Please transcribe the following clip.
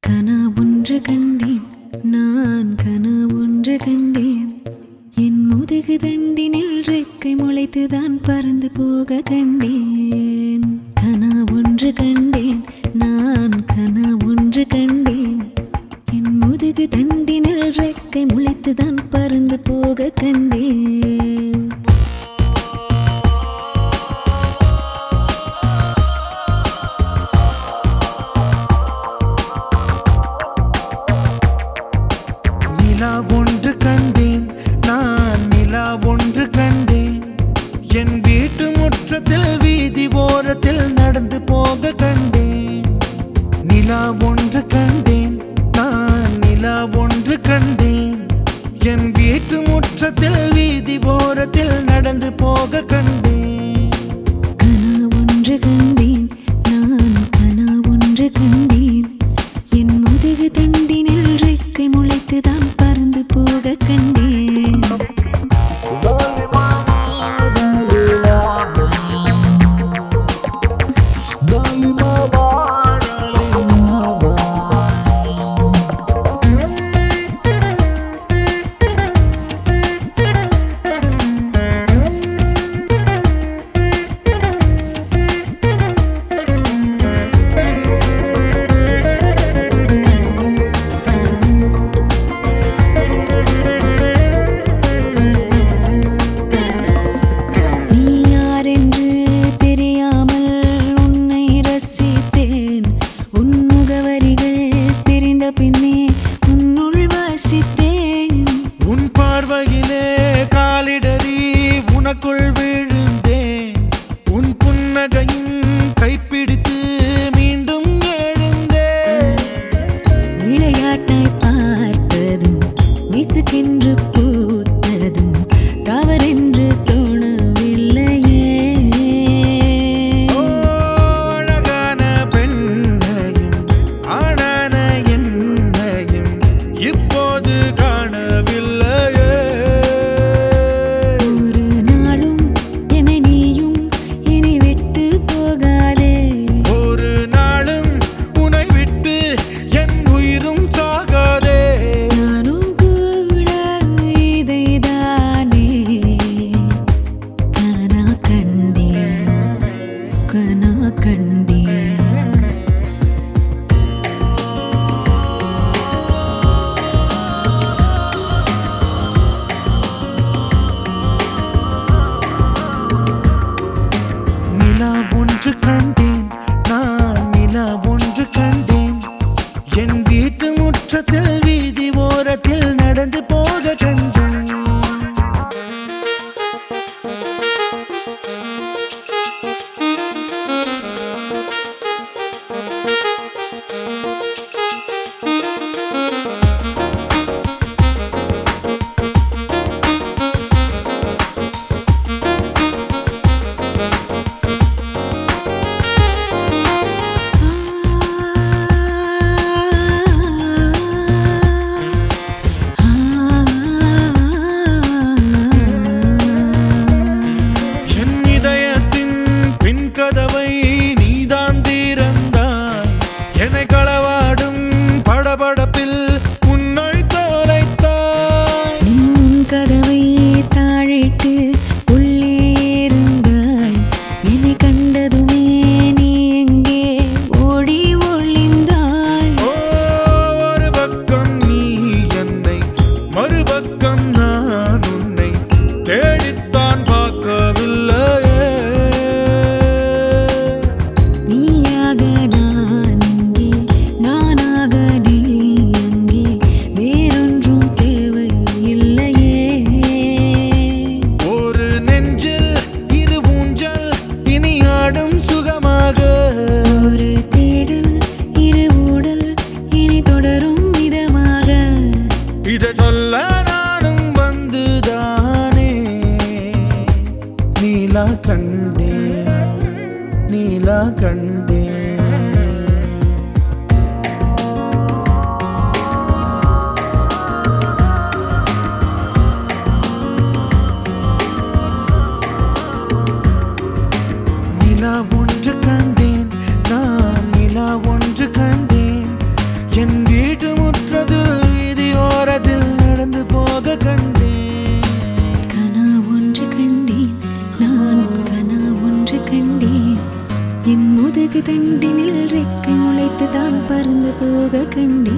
கனா ஒன்று கண்டேன் நான் கனா ஒன்று கண்டேன் என் முதுகு தண்டினில் ரெக்கை முளைத்துதான் பறந்து போக கண்டேன் கனா ஒன்று கண்டேன் நான் கனா ஒன்று கண்டேன் என் முதுகு தண்டினில் ரெக்கை முளைத்துதான் பறந்து போக கண்டேன் நிலா ஒன்று கண்டேன் நான் நிலா ஒன்று கண்டேன் என் வீட்டு முற்றத்தில் வீதி ஓரத்தில் நடந்து போக கண்டேன் நிலா ஒன்று கண்டேன் நான் நிலா ஒன்று கண்டேன் என் வீட்டு முற்றத்தில் வீதி ஓரத்தில் நடந்து போக கண்டேன் கனா ஒன்று கண்டேன் நான் கனா ஒன்று கண்டேன் என் முதுகு தண்டினில் ரெக்கை முளைத்துதான் பறந்து போக கண்டேன் நீ யாரென்று தெரியாமல் உன்னை ரசித்தேன் உன் முகவரிகள் தெரிந்த பின்னே உன்னுள் வசித்தேன் உன் பார்வையிலே காலிடறி உனக்குள் விழுந்தேன் உன் புன்னகையும் கைப்பிடித்து மீண்டும் எழுந்தேன் விளையாட்டாய் பார்த்ததும் விசுக்கென்று பூத்ததும் தவறென்று தோணவில்லையே ஓ, அழகான பெண்ணையும் ஆனான என்னையும் இப்போது காணவில்லையே ஒரு நாளும் என்னை நீயும் இனி விட்டு போகாதே ஒரு நாளும் உனை விட்டு என் உயிரும் சாகாதே நானும் கூட இதைதானே கனா கண்டேன் கனா கண்டேன் நிலா ஒன்று கண்டேன் நான் நிலா ஒன்று கண்டேன் என் வீட்டு முற்றத்தில் வீதி ஓரத்தில் நடந்து போக கண்டேன் என் இதயத்தின் பின் கதவை நீதான் தீரந்தாய் என்னை களவாடும் படபடப்பில் உன்னை தொலைத்தாய் உன் கதவை தாழிட்டு உள்ளே இருந்தாய் என்னை கண்டதுமே நீ எங்கே ஓடி ஒளிந்தாய் ஓ, ஒரு பக்கம் நீ என்னை மறுபக்கம் நான் உன்னை தேடித்தான் பார்க்கவில்லையே நீயாக நான் இங்கே நானாக நீ அங்கே வேறொன்றும் தேவை இல்லையே ஒரு நெஞ்சில் இரு ஊஞ்சல் இனி ஆடும் சுகமாக ஒரு தேடல் இரு ஊடல் இனி தொடரும் இதமாக இதை சொல்ல நானும் வந்துதானே நீலா கண்டே நீலா கண்டே நிலா ஒன்று கண்டேன் நான் நிலா ஒன்று கண்டேன் என் சிறகு தண்டினில் ரெக்கை முளைத்து தான் பறந்து போக கண்டேன்